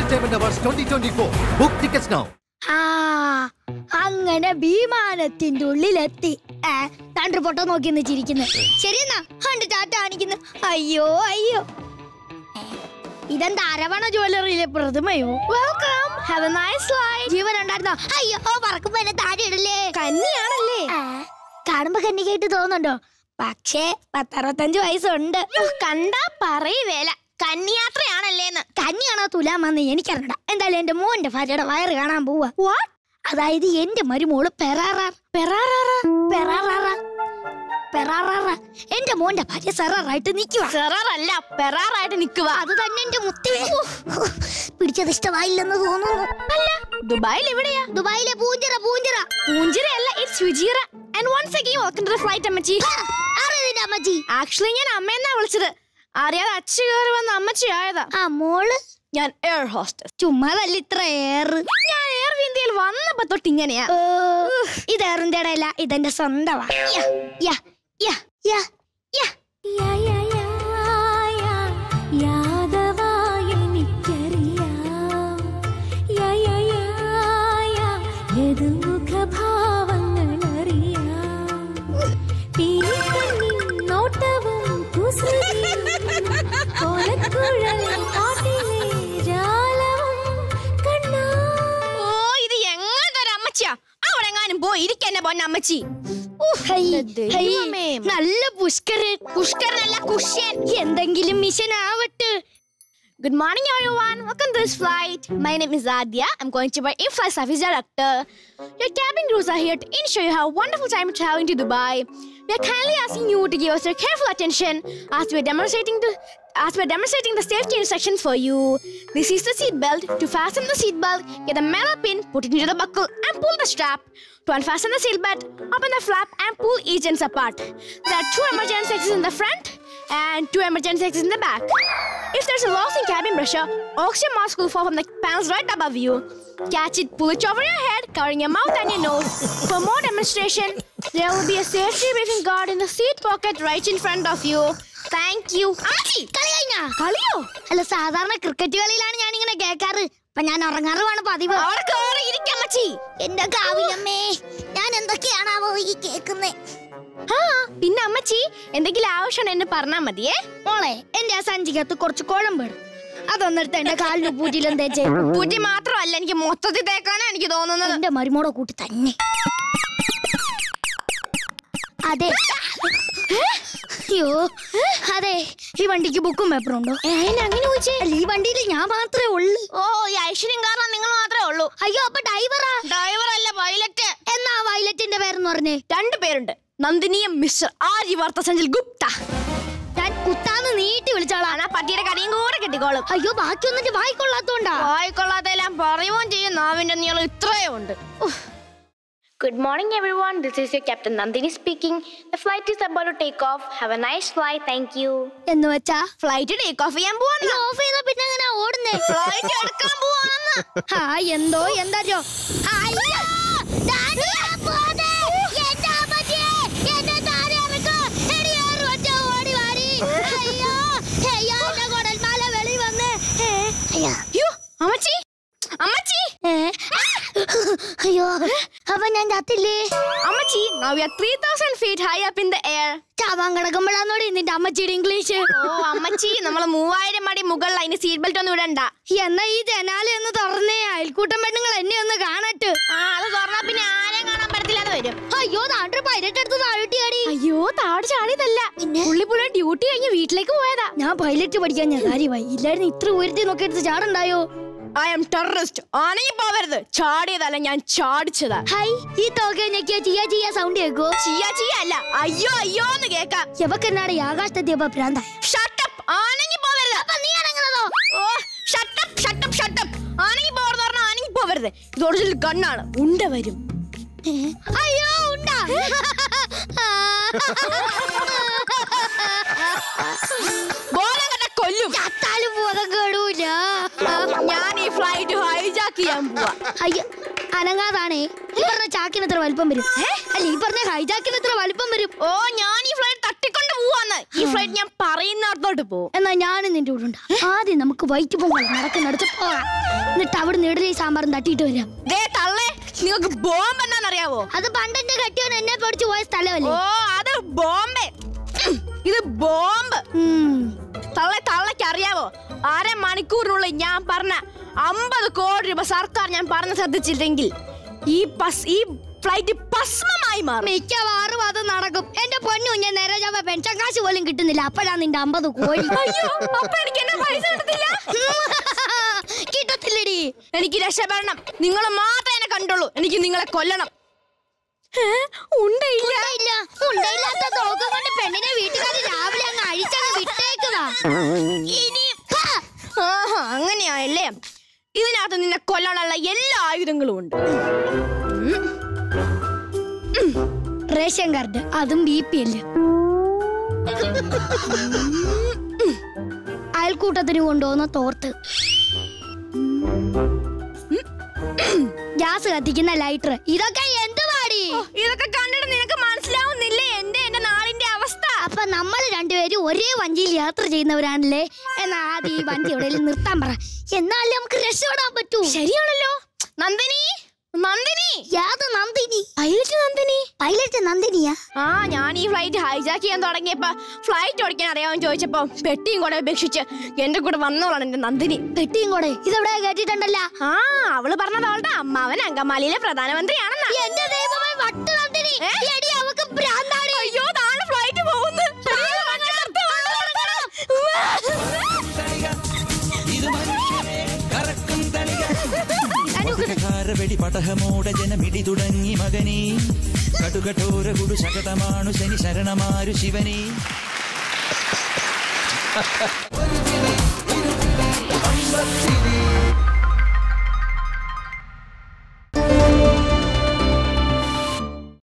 Entertainment Awards 2024. Book tickets now. ആ അങ്ങനെ വിമാനത്തിന്റെ ഉള്ളിലെത്തി ഏ തണ്ട് പൊട്ട നോക്കി ചിരിക്കുന്നു ശരിയെന്നാ കണ്ട് ടാറ്റ കാണിക്കുന്നു അയ്യോ അയ്യോ ഏ, ഇതെന്താ അരവണ ജ്വല്ലറിയിലെ പ്രതിമയോ welcome have a nice life ജീവൻ ഉണ്ടായിരുന്നോ അയ്യോ പറക്കുമ്പോ എന്നെ താഴെ ഇടല്ലേ കന്നിയാണല്ലേ കാണുമ്പോ കന്നിക്കായിട്ട് തോന്നുന്നുണ്ടോ പക്ഷേ പത്തറുപത്തഞ്ച് വയസ്സുണ്ട് കണ്ടാ പറയവേല കന്നിയാത്രയാണല്ലേന്ന് കന്നിയാണോ തുലാമെന്ന് എനിക്കറിയണ്ട എന്തായാലും എന്റെ മോന്റെ ഭാര്യയുടെ വയറ് കാണാൻ പോവാ വാട്ട് അതായത് എന്റെ മരുമോള് പെറാറാർ പെറാറാറ പെറാറാറ പെറാറാറ എന്റെ മോന്റെ ഭാര്യ സെറാറായിട്ട് നിക്കുക സെറാറല്ല പെറാറായിട്ട് നിക്കുക അത് തന്നെ എന്റെ മുത്തിവേ പിടിച്ചത് ഇഷ്ടമായില്ലെന്ന് തോന്നുന്നു അല്ല ദുബായിൽ എവിടെയാ ദുബായിലെ പൂഞ്ചിറ പൂഞ്ചിറ പൂഞ്ചിറ അല്ല it's Fujairah and once again welcome to the flight അമ്മച്ചി ആരതിന്റെ അമ്മച്ചി ആക്ച്വലി ഞാൻ അമ്മയെന്നാ വിളിച്ചത് അറിയാതെ അച്ഛ കയറി വന്ന അമ്മച്ചി ആയതാ ആ മോള് ഞാൻ എയർ ഹോസ്റ്റസ് ചുമ്മാതല്ല ഇത്ര എയർ ഞാൻ എയർ ഇന്ത്യയിൽ വന്നപ്പോ തൊട്ട് ഇങ്ങനെയാ ഇത് എയറിന്റെ ഇടയില ഇതെന്റെ സ്വന്തമാ യാ, യാ, യാ, യാ, യാ. നോട്ടവും കുസൃതിയും കോലക്കുഴൽ കാട്ടിലെ ജാലവും കണ്ണാ ഓ ഇത് എങ്ങനത്തെ ഒരു അമ്മച്ചിയാ അവിടെ എങ്ങാനും പോയി ഇരിക്കന്നെ പൊന്നമ്മച്ചി ഹൈ, ഹൈ, നല്ല പുഷ്കരൻ പുഷ്കരനല്ല കുഷ്യൻ എന്തെങ്കിലും മിഷൻ ആവട്ടെ Good morning, everyone. Welcome to this flight. My name is Adya. I'm going to be a flight service director. Your cabin crews are here to ensure you have a wonderful time traveling to Dubai. We are kindly asking you to give us your careful attention as we are demonstrating the as we are demonstrating the safety instructions for you. This is the seat belt. To fasten the seat belt, get the metal pin, put it into the buckle, and pull the strap. To unfasten the seat belt, open the flap and pull each ends apart. There are two emergency exits in the front and two emergency exits in the back. If there's a loss in cabin pressure, oxygen mask will fall from the panels right above you. Catch it, pull it over your head, covering your mouth and your nose. For more demonstration, there will be a safety briefing guard in the seat pocket right in front of you. Thank you കളിയോ അല്ല സാധാരണ cricket കളിയിലാണ് ഞാൻ ഇങ്ങനെ കേൾക്കാറ് അപ്പൊ ഞാൻ ഉറങ്ങാറുമാണ് പതിവ് അവിടെ കേറി ഇരിക്കാൻ മച്ചി എന്റെ കാവിലമ്മേ ഞാൻ എന്തൊക്കെയാണാവോ ഈ കേക്കുന്നേ ആ പിന്നെ അമ്മച്ചി എന്തെങ്കിലും ആവശ്യം എന്നെ പറഞ്ഞാ മതിയേ മോളെ എന്റെ ആ സഞ്ചിക്കകത്ത് കുറച്ച് കുഴമ്പ് അതൊന്നെടുത്ത് എന്റെ കാലിന് പൂറ്റിലും തേച്ചേ പൂറ്റി മാത്രമല്ല എനിക്ക് മൊത്തത്തിൽ തേക്കാനാ എനിക്ക് തോന്നുന്നത് എന്റെ മരുമോടെ കൂട്ടി തന്നെ അതെ അയ്യോ അതെ ഈ വണ്ടിക്ക് ബുക്കും പേപ്പറും ഉണ്ടോ അങ്ങനെ ചോദിച്ചേ അല്ല ഈ വണ്ടിയിൽ ഞാൻ മാത്രമേ ഉള്ളൂ ഓ ഈ ഐശ്വര്യം കാരണം നിങ്ങൾ മാത്രമേ ഉള്ളൂ അയ്യോ അപ്പൊ ഡ്രൈവറാ ഡ്രൈവർ അല്ല പൈലറ്റ് എന്നാ പൈലറ്റിന്റെ പേരെന്ന് പറഞ്ഞേ രണ്ട് പേരുണ്ട് നന്ദിനിയും മിസ്റ്റർ ആര്യവാർത്ത സഞ്ജൽ ഗുപ്ത ഞാൻ കുത്താന്ന് നീട്ടി വിളിച്ചോളാണ് ആ പട്ടിയുടെ കടിയും കൂടെ കിട്ടിക്കോളും അയ്യോ ബാക്കി ഒന്നിട്ട് വായിക്കൊള്ളാത്തോണ്ടാ വായിക്കൊള്ളാത്തെല്ലാം പറയുകയും ചെയ്യും നാവിന്റെ നീളം ഇത്രയും ഉണ്ട് Good morning, everyone. This is your Captain Nandini speaking. The flight is about to take off. Have a nice flight. Thank you. എന്ന് വെച്ചാ ഫ്ലൈറ്റ് ടേക്ക് ഓഫ് ചെയ്യാൻ പോവാ ഓഫ് ചെയ്താ പിന്നെ എങ്ങനെ ഓടുന്നേ ഫ്ലൈറ്റ് എടുക്കാൻ പോവാണെന്ന് ആ എന്തോ എന്താ അമ്മച്ചി അമ്മച്ചി അയ്യോ അപ്പൊ ഞാൻ ചത്തില്ലേ അമ്മച്ചി now we are 3000 feet high up in the air ചാവാൻ കിടക്കുമ്പോഴാന്നോടി നിന്റെ അമ്മച്ചിയുടെ ഇംഗ്ലീഷ് ഓ അമ്മച്ചി നമ്മള് മൂവായിരം അടി മുകളിൽ അതിന് സീറ്റ് ബെൽറ്റ് ഒന്നും ഇടണ്ട എന്നാ ഈ ജനാല ഒന്ന് തുറന്നേ അയൽക്കൂട്ടം പെണ്ണുങ്ങൾ എന്നെ ഒന്ന് കാണട്ട് ആ അത് തുറന്നാ പിന്നെ ആരെയും കാണാൻ പറ്റത്തില്ലാതെ വരും അയ്യോ നാട്ടൊരു പൈലറ്റ് എടുത്ത് താഴോട്ടി ചാടി അയ്യോ താഴെ ചാടിയതല്ല പുള്ളി പുള്ളി ഡ്യൂട്ടി കഴിഞ്ഞ് വീട്ടിലേക്ക് പോയതാ ഞാൻ പൈലറ്റ് പഠിക്കാൻ ഞാൻ കാര്യമായി ഇല്ലായിരുന്നു ഇത്ര ഉയരത്തി നോക്കി എടുത്ത് ചാടുണ്ടായോ ഐ എം ടെററിസ്റ്റ് ആണെങ്കിൽ പോവരുത് ചാടിയതല്ല ഞാൻ ചാടിച്ചതാ ഹൈ ഈ തോക്കെ ഞെക്കിയ ചിയ ചിയ സൗണ്ട് കേക്കോ ചിയ ചിയ അല്ല അയ്യോ അയ്യോ എന്ന് കേക്കാം എവക്കെന്നാണ് ആകാശത്തെത്തിയപ്പോ ഭ്രാന്ത ഷട്ടപ്പ് ആണെങ്കിൽ പോവരുത് അപ്പൊ നീ ഇറങ്ങുന്നതോ ഓ ഷട്ടപ്പ് ഷട്ടപ്പ് ഷട്ടപ്പ് ആണെങ്കിൽ പോവരുത് പറഞ്ഞാൽ ആണെങ്കിൽ പോവരുത് ഇത് ഒറിജിനൽ ഗണ്ണാണ് ഉണ്ട വരും അയ്യോ ഉണ്ട ബോധം കണ്ട കൊല്ലും ചത്താലും ബോധം കേടൂല ഞാൻ ഈ ഫ്ലൈറ്റ് ഹൈജാക്ക് ചെയ്യാൻ പോവാ അയ്യോ അനങ്ങാതാണേ ഈ പറഞ്ഞ ചാക്കിന് എത്ര വലിപ്പം വരും അല്ല ഈ പറഞ്ഞ ഹൈജാക്കിന് എത്ര വലിപ്പം വരും ഓ ഞാൻ ഈ ഫ്ലൈറ്റ് തട്ടിക്കൊണ്ട് പോവാന്ന് ഈ ഫ്ലൈറ്റ് ഞാൻ പറയുന്നിടത്തോട്ട് പോകും എന്നാ ഞാനും നിന്റെ കൂടെ ഉണ്ട് ആദ്യം നമുക്ക് വൈറ്റ് പൊങ്കൽ നടക്കുന്നിടത്ത് പോകാം എന്നിട്ട് അവിടെ നിന്ന് ഇഡലി സാമ്പാറും തട്ടിയിട്ട് വരാം ദേ തള്ളേ നിങ്ങൾക്ക് ബോംബ് എന്താണെന്നറിയാവോ അത് പണ്ടെന്റെ കെട്ടിയോൻ എന്നെ പഠിച്ചു പോയ ഓ സ്ഥലമല്ലേ അത് ബോംബെ ഉം, ഇത് ബോംബ് ഉം. തള്ളെ തള്ളയ്ക്ക് അറിയാവോ അര മണിക്കൂറിനുള്ളിൽ ഞാൻ പറഞ്ഞ അമ്പത് കോടി രൂപ സർക്കാർ ഞാൻ പറഞ്ഞ ശ്രദ്ധിച്ചില്ലെങ്കിൽ ഈ പസ് ഈ ഫ്ലൈറ്റ് ഭസ്മമായി മാറും മിക്കവാറും അത് നടക്കും എന്റെ പൊന്നു ഞാൻ നേരെ ചൊവ്വ പെൻഷൻ കാശ് പോലും കിട്ടുന്നില്ല അപ്പോഴാ നിന്റെ അമ്പത് കോഴി അയ്യോ അപ്പൊ എനിക്ക് എന്നെ പൈസ കിട്ടത്തില്ല കിട്ടത്തില്ലടി എനിക്ക് രക്ഷപ്പെടണം നിങ്ങൾ മാത്രമേ എന്നെ കണ്ടുള്ളൂ എനിക്ക് നിങ്ങളെ കൊല്ലണം ഏ? ഉണ്ടയില്ല ഇല്ല ഉണ്ടയില്ലാത്ത തോക്കം കൊണ്ട് പെണ്ണിനെ വീട്ടുകാർ രാവിലെ അങ്ങ് അഴിച്ചങ്ങ് വിട്ടേക്കുന്നതാ ഇനി ഹാ! ആഹാ അങ്ങനെയായല്ലേ ഇതിനകത്ത് നിന്നെ കൊല്ലാനുള്ള എല്ലാ ആയുധങ്ങളും ഉണ്ട് റേഷൻ കാർഡ് അതും ബി പി അല്ല അയൽക്കൂട്ടത്തിന് കൊണ്ടുപോകുന്ന തോർത്ത് ഗ്യാസ് കത്തിക്കുന്ന ലൈറ്റർ ഇതൊക്കെ എന്ത് പാടി ഇതൊക്കെ കണ്ടിട്ട് നിനക്ക് മനസ്സിലാവുന്നില്ലേ എന്റെ എന്റെ നാടിന്റെ അവസ്ഥ അപ്പൊ നമ്മൾ രണ്ടുപേരും ഒരേ വഞ്ചിയിൽ യാത്ര ചെയ്യുന്നവരാണല്ലേ എന്നാ ആദ്യം ഈ വണ്ടി എവിടെയെങ്കിലും നിർത്താൻ പറ എന്നാലേ നമുക്ക് രക്ഷപ്പെടാൻ പറ്റൂ ശരിയാണല്ലോ നന്ദിനി നന്ദിനി യാത് നന്ദിനി പൈലറ്റ് നന്ദിനി പൈലറ്റ് നന്ദിനിയാ ആ ഞാൻ ഈ ഫ്ലൈറ്റ് ഹൈജാക്ക് ചെയ്യാൻ തുടങ്ങിയപ്പോ ഫ്ലൈറ്റ് ഓടിക്കാൻ അറിയാമെന്ന് ചോദിച്ചപ്പോ പെട്ടിയും കൂടെ ഉപേക്ഷിച്ച് എന്റെ കൂടെ വന്നോളാണ് എന്റെ നന്ദിനി പെട്ടിയും കൂടെ ഇതെവിടെ കേട്ടിട്ടുണ്ടല്ല ആ അവള് പറഞ്ഞത് അവളുടെ അമ്മാവൻ അങ്കമാലിയിലെ പ്രധാനമന്ത്രിയാണെന്നാ എന്റെ ദൈവമേ വട്ട് നന്ദിനി എടി അവക്ക് ഭ്രാന്താണ് അയ്യോ നാളെ ഫ്ലൈറ്റ് പോകുന്നു വെടി പടഹമോട ജനമിടി തുടങ്ങി മകനീ കടുകഠോര കുടു ശകടമാണു ശനി ശരണമാരു ശിവനീ